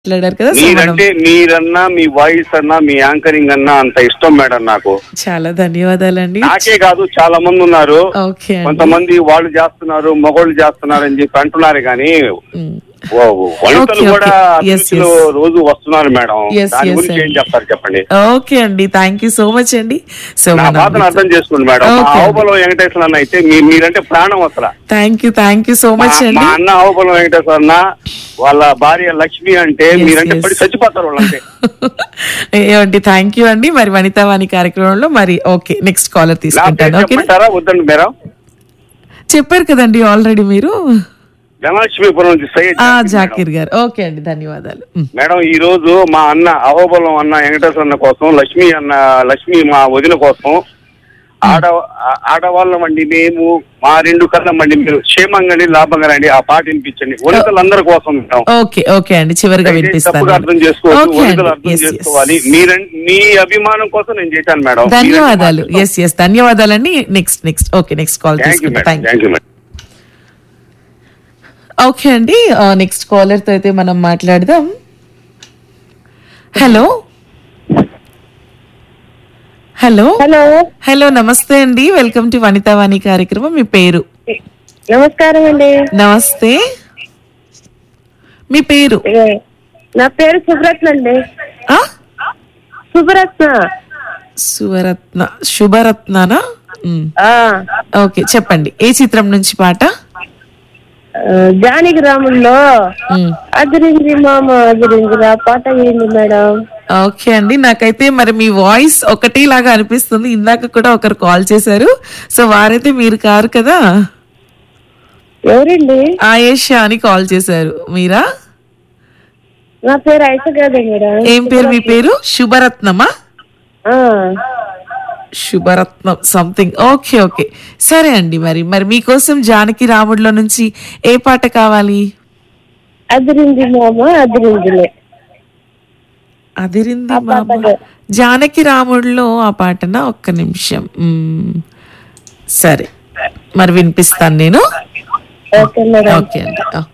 మాట్లాడారు కదా సో మనం మీరంటే మీరన్నా మీ వాయిస్ అన్నా మీ యాంకరింగ్ అన్నా అంత ఇష్టం మేడం నాకు చాలా ధన్యవాదాలండి నాకే కాదు చాలా మంది ఉన్నారు ఓకే అండి కొంతమంది వాళ్ళు చేస్తున్నారు మగోళ్ళు చేస్తున్నారు అని చెప్పి అంటున్నారు కానీ ఉమ్. ఓ, వనితలు Okay, కూడా okay. Yes, అతిథులు yes. రోజు వస్తున్నారు మేడం Yes, దాని yes, గురించి ఏం అండి. చెప్తారు చెప్పండి ఓకే అండి థ్యాంక్ యూ సో మచ్ అండి సో నా బాధను అర్థం చేసుకోండి మేడం మా Okay. ఆవుబలం వెంకటేశ్వర అన్న అయితే మీ- మీరంటే ప్రాణం అసలు thank you thank you so మా మచ్ మా అండి అన్న ఆవుబలం వెంకటేశ్వర అన్న వాళ్ళ భార్య లక్ష్మి అంటే Yes, మీరంటే yes. పడి చచ్చిపోతారు వాళ్ళంటే ఏమండి థ్యాంక్ యూ అండి మరి వనితావాణి కార్యక్రమంలో మరి ఓకే నెక్స్ట్ కాలర్ నా పేరు తీసుకుంటాను ఓకే చెప్పమంటారా వద్దండి మేడం చెప్పారు కదండి ఆల్రెడీ మీరు ధనలక్ష్మీపురం నుంచి సయ్యద్ ఆ జాకీర్ మేడం. జాకీర్ గారు ఓకే అండి ధన్యవాదాలు ఉమ్. మేడం ఈ రోజు మా అన్న అహోబలం అన్న వెంకటేశ్వర అన్న కోసం లక్ష్మి అన్న లక్ష్మి మా వదిన కోసం ఆడ ఆ- ఆడవాళ్ళం అండి మేము మా రెండు కళ్ళం అండి మీరు క్షేమంగా లాభంగా రండి ఆ పాట వినిపించండి వనితలందరి కోసం మేడం ఓకే ఓకే అండి చివరిగా దయచేసి వినిపిస్తాను తప్పుగా అర్థం చేసుకోవచ్చు ఓకే వనితలు అండి అర్థం Yes, yes. చేసుకోవాలి మీరం మీ అభిమానం కోసం నేను చేశాను మేడం ధన్యవాదాలు ఎస్ ఎస్ ధన్యవాదాలండి next next okay next call thank you తీసుకుంటా madam thank you thank you madam okay అండి నెక్స్ట్ కాలర్ తో అయితే మనం మాట్లాడదాం హలో హలో హలో హలో నమస్తే అండి వెల్కమ్ టు వనితావాణి కార్యక్రమం మీ పేరు నమస్కారం అండి నమస్తే మీ పేరు ఏ, నా పేరు సుబ్రత్న అండి ఆ సుబ్రత్న సువరత్న శుభరత్ననా మ్, ఆ, ఓకే చెప్పండి ఏ చిత్రం నుంచి పాట ఆ, జానకి రాముల్లో మ్, అదిరింది మామ అదిరింది రా పాట ఏంది మేడం ఓకే అండి నాకైతే మరి మీ వాయిస్ ఒకటేలాగా అనిపిస్తుంది ఇందాక కూడా ఒకరు కాల్ చేశారు సో వారైతే మీరు కారు కదా ఎవరండి ఆయేషా అని కాల్ చేశారు మీరా నా పేరు ఐస కదా మేడం ఏం పేరు మీ పేరు శుభరత్నమా ఆ, శుభరత్నం సంథింగ్ ఓకే ఓకే సరే అండి మరి మరి మీకోసం జానకి రాముడిలో నుంచి ఏ పాట కావాలి అదిరింది మామ అదిరిందిలే అదిరింది ఆ మామ పాటగా. జానకి రాముడిలో ఆ పాటన ఒక్క నిమిషం మ్మ్. సరే మరి వినిపిస్తాను నేను ఓకే మేడం ఓకే అండి ఓకే